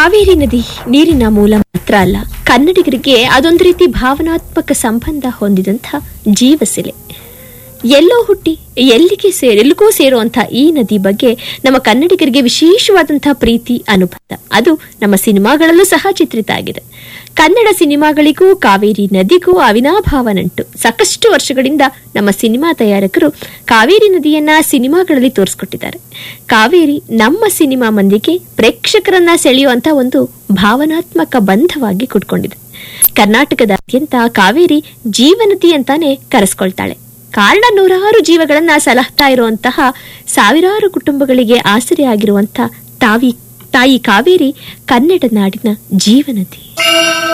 ಕಾವೇರಿ ನದಿ ನೀರಿನ ಮೂಲ ಮಾತ್ರ ಅಲ್ಲ ಕನ್ನಡಿಗರಿಗೆ ಅದೊಂದು ರೀತಿ ಭಾವನಾತ್ಮಕ ಸಂಬಂಧ ಹೊಂದಿದಂಥ ಜೀವಸೆಲೆ ಎಲ್ಲೋ ಹುಟ್ಟಿ ಎಲ್ಲಿಗೆ ಸೇರಿ ಎಲ್ಲಿಗೂ ಸೇರುವಂಥ ಈ ನದಿ ಬಗ್ಗೆ ನಮ್ಮ ಕನ್ನಡಿಗರಿಗೆ ವಿಶೇಷವಾದಂತಹ ಪ್ರೀತಿ ಅನುಬಂಧ ಅದು ನಮ್ಮ ಸಿನಿಮಾಗಳಲ್ಲೂ ಸಹ ಚಿತ್ರಿತ ಆಗಿದೆ ಕನ್ನಡ ಸಿನಿಮಾಗಳಿಗೂ ಕಾವೇರಿ ನದಿಗೂ ಅವಿನಾಭಾವ ನಂಟು ಸಾಕಷ್ಟು ವರ್ಷಗಳಿಂದ ನಮ್ಮ ಸಿನಿಮಾ ತಯಾರಕರು ಕಾವೇರಿ ನದಿಯನ್ನ ಸಿನಿಮಾಗಳಲ್ಲಿ ತೋರಿಸ್ಕೊಟ್ಟಿದ್ದಾರೆ ಕಾವೇರಿ ನಮ್ಮ ಸಿನಿಮಾ ಮಂದಿಗೆ ಪ್ರೇಕ್ಷಕರನ್ನ ಸೆಳೆಯುವಂತ ಒಂದು ಭಾವನಾತ್ಮಕ ಬಂಧವಾಗಿ ಕುಟ್ಕೊಂಡಿದೆ ಕರ್ನಾಟಕದಾದ್ಯಂತ ಕಾವೇರಿ ಜೀವನದಿ ಅಂತಾನೆ ಕರೆಸ್ಕೊಳ್ತಾಳೆ ಕಾರಣ ನೂರಾರು ಜೀವಗಳನ್ನ ಸಲಹ್ತಾ ಇರುವಂತಹ ಸಾವಿರಾರು ಕುಟುಂಬಗಳಿಗೆ ಆಸರೆ ಆಗಿರುವಂತಹ ತಾವಿ ತಾಯಿ ಕಾವೇರಿ ಕನ್ನಡ ನಾಡಿನ ಜೀವನದಿ